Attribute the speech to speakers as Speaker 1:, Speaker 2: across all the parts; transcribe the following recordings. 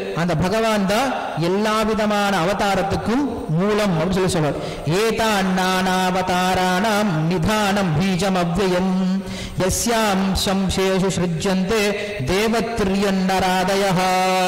Speaker 1: அந்த பகவான் தான் எல்லா விதமான அவதாரத்துக்கும் மூலம் அப்படின்னு சொல்லி சொல்றார் ஏதா நானாவதாராணாம் நிதானம் பீஜம் அவ்வயம் யஸ்யாம் சம்சேஷு சிருஜ்யந்தே தேவத்ரியன்னராதய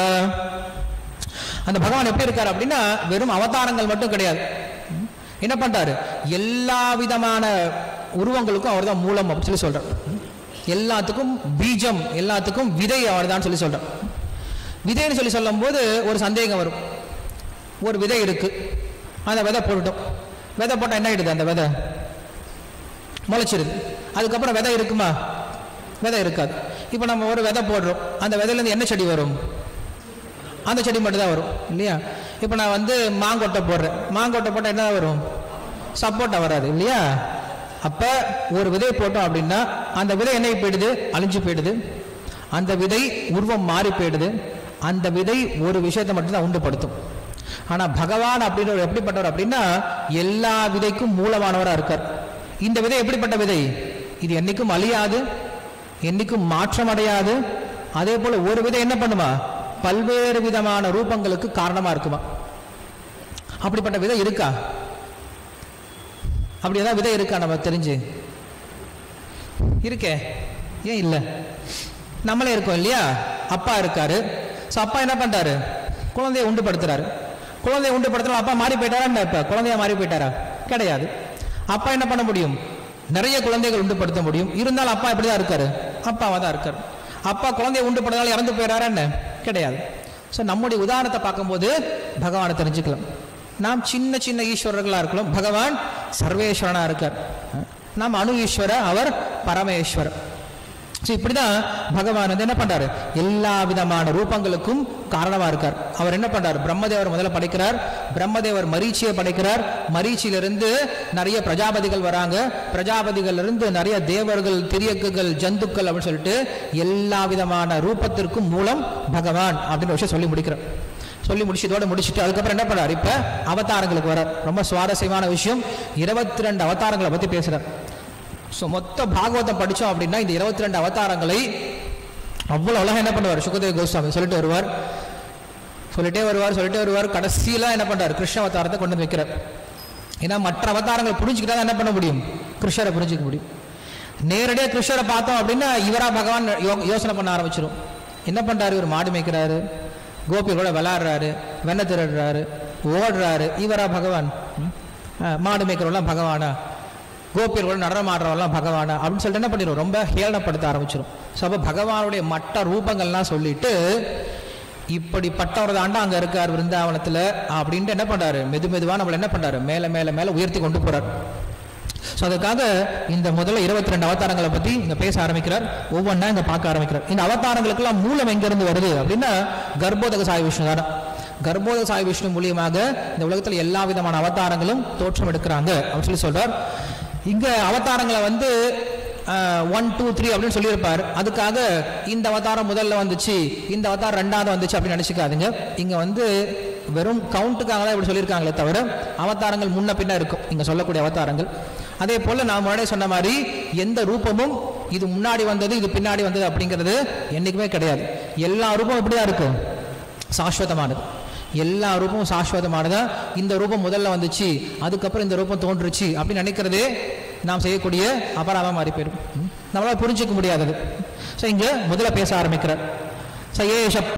Speaker 1: அந்த பகவான் எப்படி இருக்காரு அப்படின்னா வெறும் அவதாரங்கள் மட்டும் கிடையாது ம். என்ன பண்றாரு எல்லா விதமான உருவங்களுக்கும் அவர் தான் மூலம் அப்படின்னு சொல்லி சொல்றார் ம். எல்லாத்துக்கும் பீஜம் எல்லாத்துக்கும் விதை அவர் தான் சொல்லி சொல்றார் விதைன்னு சொல்லி சொல்லும்போது ஒரு சந்தேகம் வரும் ஒரு விதை இருக்கு அந்த விதை போட்டுட்டோம் விதை போட்டால் என்ன ஆயிடுது அந்த விதை முளைச்சிருது அதுக்கப்புறம் விதை இருக்குமா விதை இருக்காது இப்போ நம்ம ஒரு விதை போடுறோம் அந்த விதையிலேருந்து என்ன செடி வரும் அந்த செடி மட்டும் தான் வரும் இல்லையா இப்போ நான் வந்து மாங்கொட்டை போடுறேன் மாங்கொட்டை போட்டால் என்ன வரும் சப்போட்டா வராது இல்லையா அப்போ ஒரு விதை போட்டோம் அப்படின்னா அந்த விதை என்ன போயிடுது அழிஞ்சு போயிடுது அந்த விதை உருவம் மாறி போயிடுது அந்த விதை ஒரு விஷயத்தை மட்டும்தான் உண்டுபடுத்தும் ஆனால் பகவான் அப்படின்றவர் எப்படிப்பட்டவர் அப்படின்னா எல்லா விதைக்கும் மூலமானவராக இருக்கார் இந்த விதை எப்படிப்பட்ட விதை இது என்னைக்கும் அழியாது என்னைக்கும் மாற்றம் அடையாது அதே போல ஒரு விதை என்ன பண்ணுமா பல்வேறு விதமான ரூபங்களுக்கு காரணமா இருக்குமா அப்படிப்பட்ட விதை இருக்கா அப்படி ஏதாவது விதை இருக்கா நம்ம தெரிஞ்சு இருக்கே ஏன் இல்லை நம்மளே இருக்கோம் இல்லையா அப்பா இருக்காரு ஸோ அப்பா என்ன பண்றாரு குழந்தைய உண்டுபடுத்துறாரு குழந்தைய உண்டுபடுத்துறோம் அப்பா மாறி போயிட்டாரா என்ன இப்போ குழந்தைய மாறி போயிட்டாரா கிடையாது அப்பா என்ன பண்ண முடியும் நிறைய குழந்தைகள் உண்டுபடுத்த முடியும் இருந்தாலும் அப்பா எப்படி தான் இருக்காரு அப்பாவாக தான் இருக்காரு அப்பா குழந்தைய உண்டுபடுறதால இறந்து போயிடாரா என்ன கிடையாது ஸோ நம்முடைய உதாரணத்தை பார்க்கும்போது பகவானை தெரிஞ்சுக்கலாம் நாம் சின்ன சின்ன ஈஸ்வரர்களாக இருக்கலாம் பகவான் சர்வேஸ்வரனாக இருக்கார் நாம் அணு ஈஸ்வர அவர் பரமேஸ்வரர் ஸோ இப்படிதான் பகவான் வந்து என்ன பண்றாரு எல்லா விதமான ரூபங்களுக்கும் காரணமா இருக்கார் அவர் என்ன பண்றார் பிரம்மதேவர் முதல்ல படைக்கிறார் பிரம்மதேவர் மரீச்சியை படைக்கிறார் மரீச்சியிலிருந்து நிறைய பிரஜாபதிகள் வராங்க பிரஜாபதிகள் இருந்து நிறைய தேவர்கள் திரியக்குகள் ஜந்துக்கள் அப்படின்னு சொல்லிட்டு எல்லா விதமான ரூபத்திற்கும் மூலம் பகவான் அப்படின்னு விஷயம் சொல்லி முடிக்கிறார் சொல்லி முடிச்சதோட முடிச்சுட்டு அதுக்கப்புறம் என்ன பண்றாரு இப்ப அவதாரங்களுக்கு வரார் ரொம்ப சுவாரஸ்யமான விஷயம் இருபத்தி ரெண்டு அவதாரங்களை பத்தி பேசுறார் ஸோ மொத்த பாகவதம் படித்தோம் அப்படின்னா இந்த இருபத்தி ரெண்டு அவதாரங்களை அவ்வளோ அழகாக என்ன பண்ணுவார் சுகதேவ கோஸ்வாமி சொல்லிட்டு வருவார் சொல்லிட்டே வருவார் சொல்லிட்டே வருவார் கடைசியில் என்ன பண்ணுறார் கிருஷ்ண அவதாரத்தை கொண்டு வந்து வைக்கிறார் ஏன்னா மற்ற அவதாரங்களை புரிஞ்சுக்கிட்டா தான் என்ன பண்ண முடியும் கிருஷ்ணரை புரிஞ்சுக்க முடியும் நேரடியாக கிருஷ்ணரை பார்த்தோம் அப்படின்னா இவரா பகவான் யோ- யோசனை பண்ண ஆரம்பிச்சிடும் என்ன பண்ணுறாரு இவர் மாடு மேய்க்கிறாரு கோபிகளோட விளையாடுறாரு வெண்ணெய் திருடுறாரு ஓடுறாரு இவரா பகவான் ம்? ஆ, மாடு மேய்க்கிறவெல்லாம் பகவானா கோபியர்களோட நடனம் ஆடுறவெல்லாம் பகவானா அப்படின்னு சொல்லிட்டு என்ன பண்ணிடும் ரொம்ப ஹேளனப்படுத்த ஆரம்பிச்சிடும் ஸோ அப்போ பகவானுடைய மற்ற ரூபங்கள்லாம் சொல்லிட்டு இப்படிப்பட்டவர் தாண்டா அங்கே இருக்கார் விருந்தாவனத்தில் அப்படின்ட்டு என்ன பண்ணுறாரு மெது மெதுவாக நம்மளை என்ன பண்ணுறாரு மேலே மேலே மேலே உயர்த்தி கொண்டு போகிறார் ஸோ அதுக்காக இந்த முதல்ல இருபத்தி ரெண்டு அவதாரங்களை பற்றி இங்கே பேச ஆரம்பிக்கிறார் ஒவ்வொன்றா இங்கே பார்க்க ஆரம்பிக்கிறார் இந்த அவதாரங்களுக்கெல்லாம் மூலம் எங்கேருந்து வருது அப்படின்னா கர்ப்போதக சாய் விஷ்ணு தான் கர்ப்போதக சாய் விஷ்ணு மூலியமாக இந்த உலகத்தில் எல்லா விதமான அவதாரங்களும் தோற்றம் எடுக்கிறாங்க அப்படின்னு சொல்லி சொல்றார் இங்க அவதாரங்களை வந்து ஒன் டூ த்ரீ அப்படின்னு சொல்லியிருப்பார் அதுக்காக இந்த அவதாரம் முதல்ல வந்துச்சு இந்த அவதாரம் ரெண்டாவது வந்துச்சு அப்படின்னு நினச்சிக்காதுங்க இங்க வந்து வெறும் கவுண்ட்டுக்காக தான் இப்படி சொல்லியிருக்காங்களே தவிர அவதாரங்கள் முன்ன பின்ன இருக்கும் இங்க சொல்லக்கூடிய அவதாரங்கள் அதே போல நான் முன்னாடியே சொன்ன மாதிரி எந்த ரூபமும் இது முன்னாடி வந்தது இது பின்னாடி வந்தது அப்படிங்கிறது என்னைக்குமே கிடையாது எல்லா ரூபமும் இப்படிதான் இருக்கும் சாஸ்வதமானது எல்லா ரூபமும் சாஸ்வதமானதா இந்த ரூபம் முதல்ல வந்துச்சு அதுக்கப்புறம் இந்த ரூபம் தோன்றுச்சு அப்படின்னு நினைக்கிறதே நாம் செய்யக்கூடிய அபராதம் மாறி போயிடும் ம். நம்மளால புரிஞ்சுக்க முடியாதது ஸோ இங்க முதல்ல பேச ஆரம்பிக்கிறார் ச ஏஷ